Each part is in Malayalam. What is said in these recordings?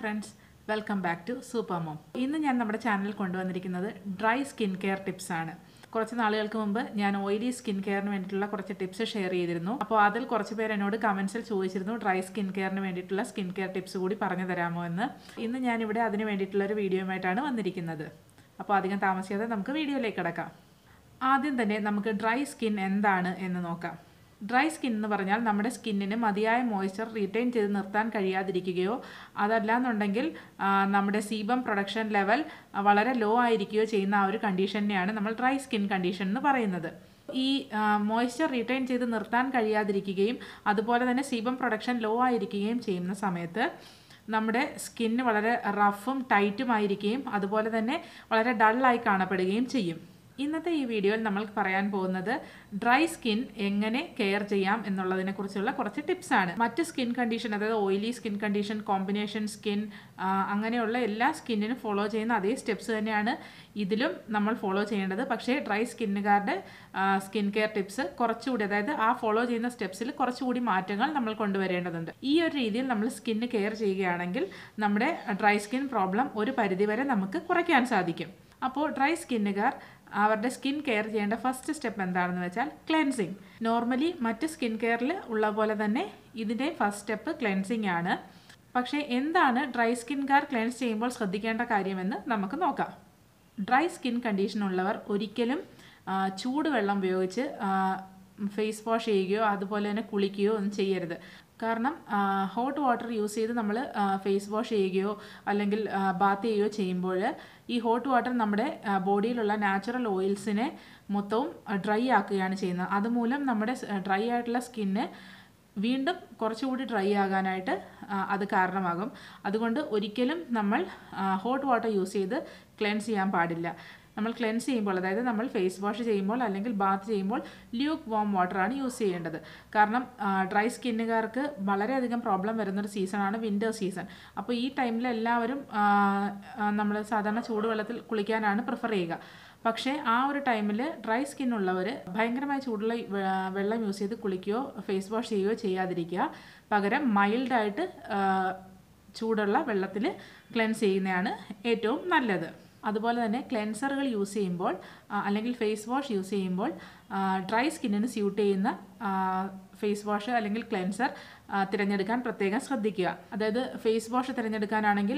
friends welcome back to super mom ഇന്ന് ഞാൻ നമ്മുടെ ചാനലിൽ കൊണ്ടുവന്നിരിക്കുന്നത് ഡ്രൈ സ്കിൻ കെയർ ടിപ്സ് ആണ് കുറച്ച് നാളുകൾക്ക് മുമ്പ് ഞാൻ ഓയിലി സ്കിൻ കെയറിന് വേണ്ടിയിട്ടുള്ള കുറച്ച് ടിപ്സ് ഷെയർ ചെയ്തിരുന്നു അപ്പോൾ അതിൽ കുറച്ച് പേര് എന്നോട് കമൻസിൽ ചോദിച്ചിരുന്നു ഡ്രൈ സ്കിൻ കെയറിന് വേണ്ടിയിട്ടുള്ള സ്കിൻ കെയർ ടിപ്സ് കൂടി പറഞ്ഞു തരാമോ എന്ന് ഇന്ന് ഞാനിവിടെ അതിന് വേണ്ടിയിട്ടുള്ള ഒരു വീഡിയോയുമായിട്ടാണ് വന്നിരിക്കുന്നത് അപ്പോൾ അധികം താമസിയാതെ നമുക്ക് വീഡിയോയിലേക്ക് കിടക്കാം ആദ്യം തന്നെ നമുക്ക് ഡ്രൈ സ്കിൻ എന്താണ് എന്ന് നോക്കാം ഡ്രൈ സ്കിൻ എന്ന് പറഞ്ഞാൽ നമ്മുടെ സ്കിന്നിന് മതിയായ മോയ്സ്ചർ റീറ്റെയിൻ ചെയ്ത് നിർത്താൻ കഴിയാതിരിക്കുകയോ അതല്ലാന്നുണ്ടെങ്കിൽ ആ, നമ്മുടെ സീബം പ്രൊഡക്ഷൻ ലെവൽ വളരെ ലോ ആയിരിക്കുകയോ ചെയ്യുന്ന ആ ഒരു കണ്ടീഷനെയാണ് നമ്മൾ ഡ്രൈ സ്കിൻ കണ്ടീഷൻ എന്ന് പറയുന്നത് ഈ മോയ്സ്ചർ റീറ്റെയിൻ ചെയ്ത് നിർത്താൻ കഴിയാതിരിക്കുകയും അതുപോലെ തന്നെ സീബം പ്രൊഡക്ഷൻ ലോ ആയിരിക്കുകയും ചെയ്യുന്ന സമയത്ത് നമ്മുടെ സ്കിന്ന് വളരെ റഫും ടൈറ്റുമായിരിക്കുകയും അതുപോലെ തന്നെ വളരെ ഡള്ളായി കാണപ്പെടുകയും ചെയ്യും ഇന്നത്തെ ഈ വീഡിയോയിൽ നമ്മൾ പറയാൻ പോകുന്നത് ഡ്രൈ സ്കിൻ എങ്ങനെ കെയർ ചെയ്യാം എന്നുള്ളതിനെ കുറിച്ചുള്ള കുറച്ച് ടിപ്സ് ആണ് മറ്റ് സ്കിൻ കണ്ടീഷൻ അതായത് oily skin condition combination skin അങ്ങനെയുള്ള എല്ലാ സ്കിന്നിനും ഫോളോ ചെയ്യുന്ന അതേ സ്റ്റെപ്സ് തന്നെയാണ് ഇതിലും നമ്മൾ ഫോളോ ചെയ്യേണ്ടത് പക്ഷേ ഡ്രൈ സ്കിന്നുകാരുടെ സ്കിൻ കെയർ ടിപ്സ് കുറച്ചുകൂടി അതായത് ആ ഫോളോ ചെയ്യുന്ന സ്റ്റെപ്സിൽ കുറച്ചുകൂടി മാറ്റങ്ങൾ നമ്മൾ കൊണ്ടുവരേണ്ടതുണ്ട് ഈ ഒരു രീതിയിൽ നമ്മൾ സ്കിന്ന് കെയർ ചെയ്യുകയാണെങ്കിൽ നമ്മുടെ ഡ്രൈ സ്കിൻ പ്രോബ്ലം ഒരു പരിധിവരെ നമുക്ക് കുറയ്ക്കാൻ സാധിക്കും അപ്പോൾ ഡ്രൈ സ്കിന്നുകാർ അവരുടെ സ്കിൻ കെയർ ചെയ്യേണ്ട ഫസ്റ്റ് സ്റ്റെപ്പ് എന്താണെന്ന് വെച്ചാൽ ക്ലെൻസിങ് നോർമലി മറ്റ് സ്കിൻ കെയറിൽ ഉള്ള പോലെ തന്നെ ഇതിൻ്റെ ഫസ്റ്റ് സ്റ്റെപ്പ് ക്ലെൻസിങ് ആണ് പക്ഷേ എന്താണ് ഡ്രൈ സ്കിൻകാർ ക്ലെൻസ് ചെയ്യുമ്പോൾ ശ്രദ്ധിക്കേണ്ട കാര്യമെന്ന് നമുക്ക് നോക്കാം ഡ്രൈ സ്കിൻ കണ്ടീഷൻ ഉള്ളവർ ഒരിക്കലും ആ, ചൂടുവെള്ളം ഉപയോഗിച്ച് ഫേസ് വാഷ് ചെയ്യുകയോ അതുപോലെ തന്നെ കുളിക്കുകയോ ഒന്നും ചെയ്യരുത് കാരണം ഹോട്ട് വാട്ടർ യൂസ് ചെയ്ത് നമ്മൾ ഫേസ് വാഷ് ചെയ്യുകയോ അല്ലെങ്കിൽ ബാത്ത് ചെയ്യുകയോ ചെയ്യുമ്പോൾ ഈ ഹോട്ട് വാട്ടർ നമ്മുടെ ബോഡിയിലുള്ള നാച്ചുറൽ ഓയിൽസിനെ മൊത്തവും ഡ്രൈ ആക്കുകയാണ് ചെയ്യുന്നത് അതുമൂലം നമ്മുടെ ഡ്രൈ ആയിട്ടുള്ള സ്കിന്ന് വീണ്ടും കുറച്ചുകൂടി ഡ്രൈ ആകാനായിട്ട് ആ, അത് കാരണമാകും അതുകൊണ്ട് ഒരിക്കലും നമ്മൾ ഹോട്ട് വാട്ടർ യൂസ് ചെയ്ത് ക്ലെൻസ് ചെയ്യാൻ പാടില്ല നമ്മൾ ക്ലെൻസ് ചെയ്യുമ്പോൾ അതായത് നമ്മൾ ഫേസ് വാഷ് ചെയ്യുമ്പോൾ അല്ലെങ്കിൽ ബാത്ത് ചെയ്യുമ്പോൾ ല്യൂക്ക് വോം വാട്ടറാണ് യൂസ് ചെയ്യേണ്ടത് കാരണം ഡ്രൈ സ്കിന്നുകാർക്ക് വളരെയധികം പ്രോബ്ലം വരുന്നൊരു സീസണാണ് വിൻ്റർ സീസൺ അപ്പോൾ ഈ ടൈമിൽ എല്ലാവരും നമ്മൾ സാധാരണ ചൂടുവെള്ളത്തിൽ കുളിക്കാനാണ് പ്രിഫർ ചെയ്യുക പക്ഷേ ആ ഒരു ടൈമിൽ ഡ്രൈ സ്കിൻ ഉള്ളവർ ഭയങ്കരമായ ചൂടുള്ള വെ- വെള്ളം യൂസ് ചെയ്ത് കുളിക്കുകയോ ഫേസ് വാഷ് ചെയ്യുകയോ ചെയ്യാതിരിക്കുക പകരം മൈൽഡായിട്ട് ചൂടുള്ള വെള്ളത്തിൽ ക്ലെൻസ് ചെയ്യുന്നതാണ് ഏറ്റവും നല്ലത് അതുപോലെ തന്നെ ക്ലെൻസറുകൾ യൂസ് ചെയ്യുമ്പോൾ ആ, അല്ലെങ്കിൽ ഫേസ് വാഷ് യൂസ് ചെയ്യുമ്പോൾ ഡ്രൈ സ്കിന്നിന് സ്യൂട്ട് ചെയ്യുന്ന ഫേസ് വാഷ് അല്ലെങ്കിൽ ക്ലെൻസർ തിരഞ്ഞെടുക്കാൻ പ്രത്യേകം ശ്രദ്ധിക്കുക അതായത് ഫേസ് വാഷ് തിരഞ്ഞെടുക്കാനാണെങ്കിൽ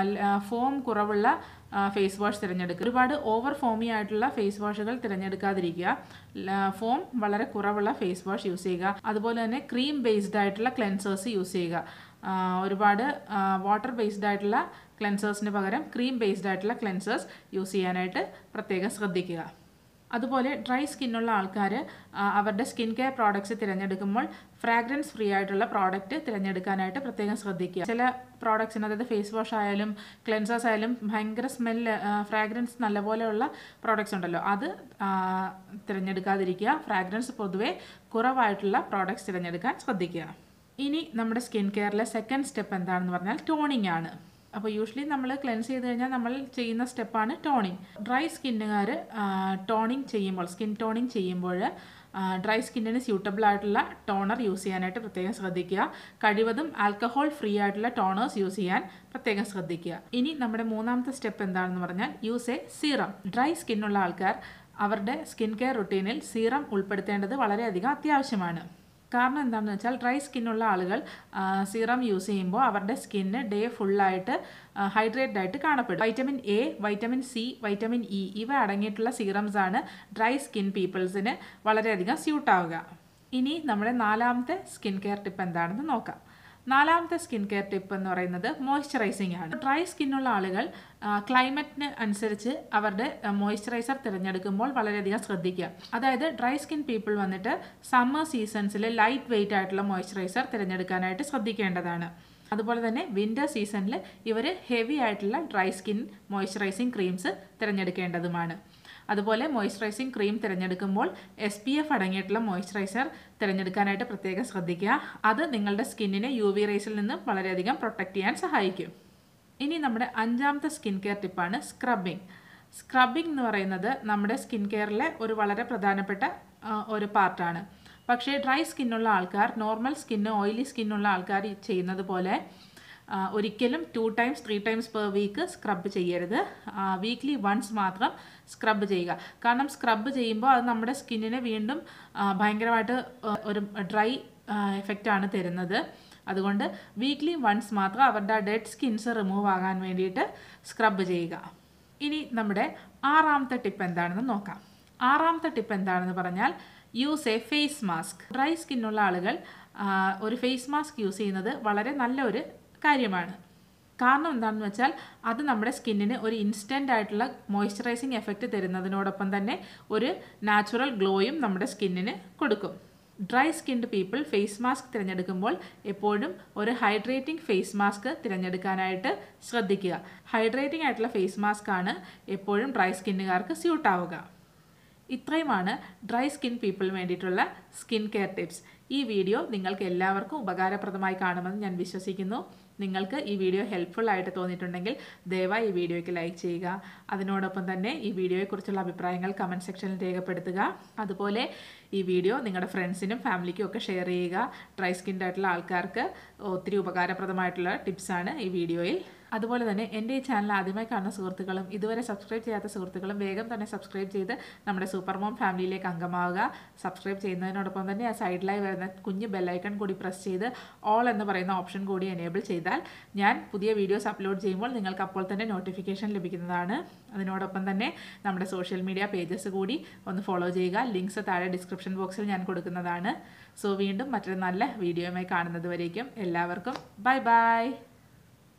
ഫോം കുറവുള്ള ഫേസ് വാഷ് തിരഞ്ഞെടുക്കുക ഒരുപാട് ഓവർ ഫോമി ആയിട്ടുള്ള ഫേസ് വാഷുകൾ തിരഞ്ഞെടുക്കാതിരിക്കുക ഫോം വളരെ കുറവുള്ള ഫേസ് വാഷ് യൂസ് ചെയ്യുക അതുപോലെ തന്നെ ക്രീം ബേസ്ഡ് ആയിട്ടുള്ള ക്ലെൻസേഴ്സ് യൂസ് ചെയ്യുക ആ, ഒരുപാട് വാട്ടർ ബേസ്ഡ് ആയിട്ടുള്ള ക്ലെൻസേഴ്സിന് പകരം ക്രീം ബേസ്ഡ് ആയിട്ടുള്ള ക്ലെൻസേഴ്സ് യൂസ് ചെയ്യാനായിട്ട് പ്രത്യേകം ശ്രദ്ധിക്കുക അതുപോലെ ഡ്രൈ സ്കിന്നുള്ള ആൾക്കാർ അവരുടെ സ്കിൻ കെയർ പ്രോഡക്ട്സ് തിരഞ്ഞെടുക്കുമ്പോൾ ഫ്രാഗ്രൻസ് ഫ്രീ ആയിട്ടുള്ള പ്രോഡക്റ്റ് തിരഞ്ഞെടുക്കാനായിട്ട് പ്രത്യേകം ശ്രദ്ധിക്കുക ചില പ്രോഡക്ട്സിന് അതായത് ഫേസ് വാഷ് ആയാലും ക്ലെൻസേഴ്സ് ആയാലും ഭയങ്കര സ്മെല്ല് ഫ്രാഗ്രൻസ് നല്ലപോലെയുള്ള പ്രോഡക്ട്സ് ഉണ്ടല്ലോ അത് ആ, തിരഞ്ഞെടുക്കാതിരിക്കുക ഫ്രാഗ്രൻസ് പൊതുവേ കുറവായിട്ടുള്ള പ്രോഡക്ട്സ് തിരഞ്ഞെടുക്കാൻ ശ്രദ്ധിക്കുക ഇനി നമ്മുടെ സ്കിൻ കെയറിലെ സെക്കൻഡ് സ്റ്റെപ്പ് എന്താണെന്ന് പറഞ്ഞാൽ ടോണിംഗ് ആണ് അപ്പോൾ യൂഷ്വലി നമ്മൾ ക്ലെൻസ് ചെയ്ത് കഴിഞ്ഞാൽ നമ്മൾ ചെയ്യുന്ന സ്റ്റെപ്പാണ് ടോണിങ് ഡ്രൈ സ്കിന്നുകാർ ടോണിങ് ചെയ്യുമ്പോൾ സ്കിൻ ടോണിങ് ചെയ്യുമ്പോൾ ഡ്രൈ സ്കിന്നിന് സ്യൂട്ടബിൾ ആയിട്ടുള്ള ടോണർ യൂസ് ചെയ്യാനായിട്ട് പ്രത്യേകം ശ്രദ്ധിക്കുക കഴിവതും ആൽക്കഹോൾ ഫ്രീ ആയിട്ടുള്ള ടോണേഴ്സ് യൂസ് ചെയ്യാൻ പ്രത്യേകം ശ്രദ്ധിക്കുക ഇനി നമ്മുടെ മൂന്നാമത്തെ സ്റ്റെപ്പ് എന്താണെന്ന് പറഞ്ഞാൽ യൂസ് എ സീറം ഡ്രൈ സ്കിന്നുള്ള ആൾക്കാർ അവരുടെ സ്കിൻ കെയർ റുട്ടീനിൽ സീറം ഉൾപ്പെടുത്തേണ്ടത് വളരെയധികം അത്യാവശ്യമാണ് കാരണം എന്താണെന്ന് വെച്ചാൽ ഡ്രൈ സ്കിന്നുള്ള ആളുകൾ സീറം യൂസ് ചെയ്യുമ്പോൾ അവരുടെ സ്കിന്ന് ഡേ ഫുള്ളായിട്ട് ഹൈഡ്രേറ്റഡ് ആയിട്ട് കാണപ്പെടും vitamin A vitamin C vitamin E ഇവ അടങ്ങിയിട്ടുള്ള സീറംസ് ആണ് ഡ്രൈ സ്കിൻ പീപ്പിൾസിന് വളരെയധികം സ്യൂട്ട് ആവുക ഇനി നമ്മുടെ നാലാമത്തെ സ്കിൻ കെയർ ടിപ്പ് എന്താണെന്ന് നോക്കാം നാലാമത്തെ സ്കിൻ കെയർ ടിപ്പ് എന്ന് പറയുന്നത് മോയ്സ്ചറൈസിങ് ആണ് ഡ്രൈ സ്കിന്നുള്ള ആളുകൾ ക്ലൈമറ്റിന് അനുസരിച്ച് അവരുടെ മോയ്സ്ചറൈസർ തിരഞ്ഞെടുക്കുമ്പോൾ വളരെയധികം ശ്രദ്ധിക്കുക അതായത് ഡ്രൈ സ്കിൻ പീപ്പിൾ വന്നിട്ട് സമ്മർ സീസൺസിൽ ലൈറ്റ് വെയിറ്റ് ആയിട്ടുള്ള മോയ്സ്ചറൈസർ തിരഞ്ഞെടുക്കാനായിട്ട് ശ്രദ്ധിക്കേണ്ടതാണ് അതുപോലെ തന്നെ വിൻ്റർ സീസണിൽ ഇവർ ഹെവി ആയിട്ടുള്ള ഡ്രൈ സ്കിൻ മോയ്സ്ചറൈസിങ് ക്രീംസ് തിരഞ്ഞെടുക്കേണ്ടതുമാണ് അതുപോലെ മോയ്സ്ചറൈസിങ് ക്രീം തിരഞ്ഞെടുക്കുമ്പോൾ എസ് പി എഫ് അടങ്ങിയിട്ടുള്ള മോയ്സ്ചറൈസർ തിരഞ്ഞെടുക്കാനായിട്ട് പ്രത്യേകം ശ്രദ്ധിക്കുക അത് നിങ്ങളുടെ സ്കിന്നിനെ യു വി റേസിൽ നിന്ന് വളരെയധികം പ്രൊട്ടക്റ്റ് ചെയ്യാൻ സഹായിക്കും ഇനി നമ്മുടെ അഞ്ചാമത്തെ സ്കിൻ കെയർ ടിപ്പാണ് സ്ക്രബിങ് സ്ക്രബിംഗ് എന്ന് പറയുന്നത് നമ്മുടെ സ്കിൻ കെയറിലെ ഒരു വളരെ പ്രധാനപ്പെട്ട ആ, ഒരു പാർട്ടാണ് പക്ഷേ ഡ്രൈ സ്കിന്നുള്ള ആൾക്കാർ നോർമൽ സ്കിന്ന് ഓയിലി സ്കിന്നുള്ള ആൾക്കാർ ചെയ്യുന്നത് പോലെ ആ, ഒരിക്കലും two times three times per week scrub ചെയ്യരുത് വീക്ക്ലി വൺസ് മാത്രം സ്ക്രബ് ചെയ്യുക കാരണം സ്ക്രബ് ചെയ്യുമ്പോൾ അത് നമ്മുടെ സ്കിന്നിനെ വീണ്ടും ആ, ഭയങ്കരമായിട്ട് ആ, ഒരു ഡ്രൈ എഫക്റ്റാണ് തരുന്നത് അതുകൊണ്ട് വീക്ക്ലി വൺസ് മാത്രം അവരുടെ ഡെഡ് സ്കിൻസ് റിമൂവ് ആകാൻ വേണ്ടിയിട്ട് സ്ക്രബ് ചെയ്യുക ഇനി നമ്മുടെ ആറാമത്തെ ടിപ്പ് എന്താണെന്ന് നോക്കാം ആറാമത്തെ ടിപ്പ് എന്താണെന്ന് പറഞ്ഞാൽ use a face mask dry സ്കിന്നുള്ള ആളുകൾ ആ, ഒരു ഫേസ് മാസ്ക് യൂസ് ചെയ്യുന്നത് വളരെ നല്ല ഒരു കാര്യമാണ് കാരണം എന്താണെന്ന് വെച്ചാൽ അത് നമ്മുടെ സ്കിന്നിന് ഒരു ഇൻസ്റ്റൻ്റ് ആയിട്ടുള്ള മോയ്സ്ചറൈസിങ് എഫക്റ്റ് തരുന്നതിനോടൊപ്പം തന്നെ ഒരു നാച്ചുറൽ ഗ്ലോയും നമ്മുടെ സ്കിന്നിന് കൊടുക്കും dry skinned people face mask തിരഞ്ഞെടുക്കുമ്പോൾ എപ്പോഴും ഒരു ഹൈഡ്രേറ്റിംഗ് ഫേസ് മാസ്ക് തിരഞ്ഞെടുക്കാനായിട്ട് ശ്രദ്ധിക്കുക ഹൈഡ്രേറ്റിംഗ് ആയിട്ടുള്ള ഫേസ് മാസ്ക് ആണ് എപ്പോഴും ഡ്രൈ സ്കിന്നുകാർക്ക് സ്യൂട്ട് ആവുക ഇത്രയുമാണ് ഡ്രൈ സ്കിൻ പീപ്പിളിന് വേണ്ടിയിട്ടുള്ള സ്കിൻ കെയർ ടിപ്സ് ഈ വീഡിയോ നിങ്ങൾക്ക് എല്ലാവർക്കും ഉപകാരപ്രദമായി കാണുമെന്ന് ഞാൻ വിശ്വസിക്കുന്നു നിങ്ങൾക്ക് ഈ വീഡിയോ ഹെൽപ്ഫുൾ ആയിട്ട് തോന്നിയിട്ടുണ്ടെങ്കിൽ ദയവായി ഈ വീഡിയോയ്ക്ക് ലൈക്ക് ചെയ്യുക അതിനോടൊപ്പം തന്നെ ഈ വീഡിയോയെക്കുറിച്ചുള്ള അഭിപ്രായങ്ങൾ കമൻറ്റ് സെക്ഷനിൽ രേഖപ്പെടുത്തുക അതുപോലെ ഈ വീഡിയോ നിങ്ങളുടെ ഫ്രണ്ട്സിനും ഫാമിലിക്കും ഒക്കെ ഷെയർ ചെയ്യുക ഡ്രൈ സ്കിൻ്റെ ആയിട്ടുള്ള ആൾക്കാർക്ക് ഒത്തിരി ഉപകാരപ്രദമായിട്ടുള്ള ടിപ്സാണ് ഈ വീഡിയോയിൽ അതുപോലെ തന്നെ എൻ്റെ ഈ ചാനൽ ആദ്യമായി കാണുന്ന സുഹൃത്തുക്കളും ഇതുവരെ സബ്സ്ക്രൈബ് ചെയ്യാത്ത സുഹൃത്തുക്കളും വേഗം തന്നെ സബ്സ്ക്രൈബ് ചെയ്ത് നമ്മുടെ സൂപ്പർ മോം ഫാമിലിയിലേക്ക് അംഗമാവുക സബ്സ്ക്രൈബ് ചെയ്യുന്നതിനോടൊപ്പം തന്നെ ആ സൈഡിലായി വരുന്ന കുഞ്ഞ് ബെല്ലൈക്കൺ കൂടി പ്രസ് ചെയ്ത് ഓൾ എന്ന് പറയുന്ന ഓപ്ഷൻ കൂടി എനേബിൾ ചെയ്താൽ ഞാൻ പുതിയ വീഡിയോസ് അപ്ലോഡ് ചെയ്യുമ്പോൾ നിങ്ങൾക്ക് അപ്പോൾ തന്നെ നോട്ടിഫിക്കേഷൻ ലഭിക്കുന്നതാണ് അതിനോടൊപ്പം തന്നെ നമ്മുടെ സോഷ്യൽ മീഡിയ പേജസ് കൂടി ഒന്ന് ഫോളോ ചെയ്യുക ലിങ്ക്സ് താഴെ ഡിസ്ക്രിപ്ഷൻ ബോക്സിൽ ഞാൻ കൊടുക്കുന്നതാണ് സോ വീണ്ടും മറ്റൊരു നല്ല വീഡിയോയുമായി കാണുന്നത് വരേക്കും എല്ലാവർക്കും ബൈ ബൈ